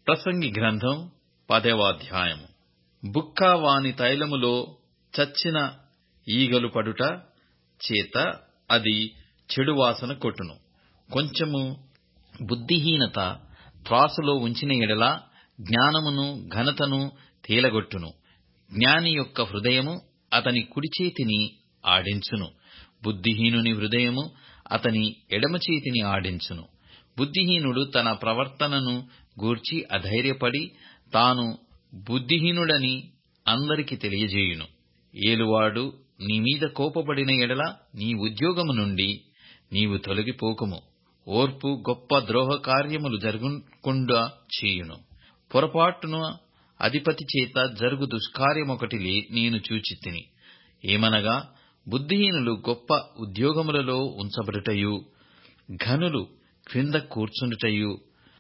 ప్రసంగి గ్రంథం పదవ అధ్యాయము బుక్క వాని తైలములో చచ్చిన ఈగలు పడుట చేత అది చెడు వాసన కొట్టును కొంచెము బుద్ధిహీనత త్రాసులో ఉంచిన ఎడల జ్ఞానమును ఘనతను తేలగొట్టును జ్ఞాని యొక్క హృదయము అతని కుడి చేతిని ఆడించును బుద్ధిహీనుని హృదయము అతని ఎడమ చేతిని ఆడించును బుద్ధిహీనుడు తన ప్రవర్తనను గూర్చి అధైర్యపడి తాను బుద్ధిహీనుడని అందరికి తెలియజేయును ఏలువాడు నీ మీద కోపపడిన ఎడల నీ ఉద్యోగము నుండి నీవు తొలగిపోకుము ఓర్పు గొప్ప ద్రోహ కార్యములు జరగకుండా చేయును పొరపాటున అధిపతి చేత జరుగు దుష్కార్యమొకటి నేను చూచితిని ఏమనగా బుద్ధిహీనులు గొప్ప ఉద్యోగములలో ఉంచబడుటయు ఘనులు క్రింద కూర్చుండుటయు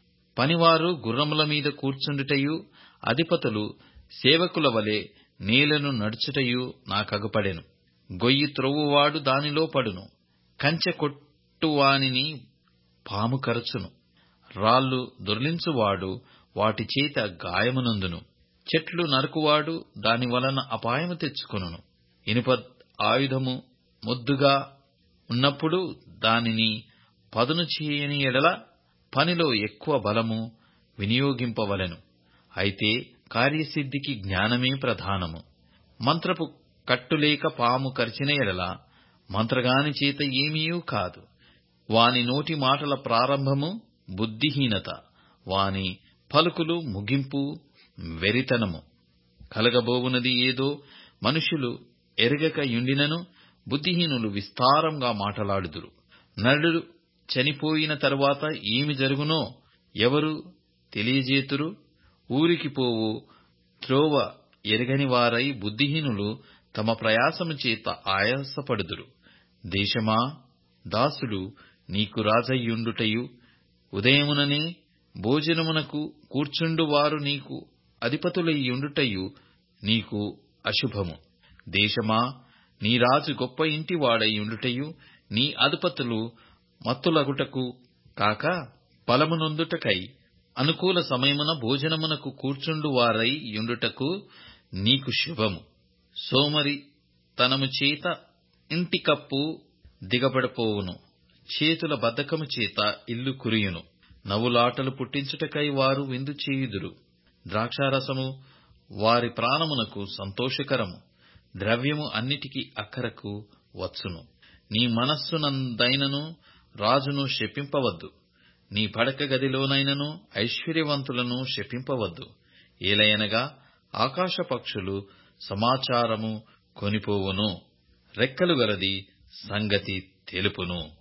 పనివారు గుర్రముల మీద కూర్చుండుటయు అధిపతులు సేవకుల వలె నేలను నడుచుటయు నాకగుపడెను గొయ్యి త్రొవ్వువాడు దానిలో పడును కంచె కొట్టువానిని పాము కరచును రాళ్లు దొర్లించువాడు వాటి చేత గాయమునందును చెట్లు నరుకువాడు దాని వలన అపాయము తెచ్చుకొనును ఇనుప ఆయుధము మొద్దుగా ఉన్నప్పుడు దానిని పదును చేయని ఎడల పనిలో ఎక్కువ బలము వినియోగింపవలెను అయితే కార్యసిద్ధికి జ్ఞానమే ప్రధానము మంత్రపు కట్టులేక పాము కరిచిన ఎడల మంత్రగాని చేత ఏమీయూ కాదు వాని నోటి మాటల ప్రారంభము బుద్ధిహీనత వాని పలుకులు ముగింపు వెరితనము కలగబోవునది ఏదో మనుషులు ఎరగక యుండినను బుద్ధిహీనులు విస్తారంగా మాటలాడుదురు నరుడు చనిపోయిన తరువాత ఏమి జరుగునో ఎవరు తెలియజేతురు ఊరికి పోవు త్రోవ ఎరగని వారై బుద్ధిహీనులు తమ ప్రయాసము చేత ఆయాసపడుదురు దేశమా దాసుడు నీకు రాజయ్యుండుటయు ఉదయముననే భోజనమునకు కూర్చుండు వారు నీకు అధిపతులయ్యుండుటయు నీకు అశుభము దేశమా నీ రాజు గొప్ప ఇంటి వాడయ్యుండుటయు నీ అధిపతులు మత్తులగుటకు కాక ఫలమునొందుటకై అనుకూల సమయమున భోజనమునకు కూర్చుండు వారై యుండుటకు నీకు శుభము సోమరి తనము చేత ఇంటి కప్పు దిగబడపోవును చేతుల బద్ధకము చేత ఇల్లు కురియును నవ్వులాటలు పుట్టించుటకై వారు విందు చేయుదురు ద్రాక్షారసము వారి ప్రాణమునకు సంతోషకరము ద్రవ్యము అన్నిటికీ అక్కరకు వచ్చును నీ మనస్సునందైనను రాజును శపింపవద్దు నీ పడక గదిలోనైనను ఐశ్వర్యవంతులను శపింపవద్దు ఏలయనగా ఆకాశ పక్షులు సమాచారము కొనిపోవును రెక్కలు గలది సంగతి తెలుపును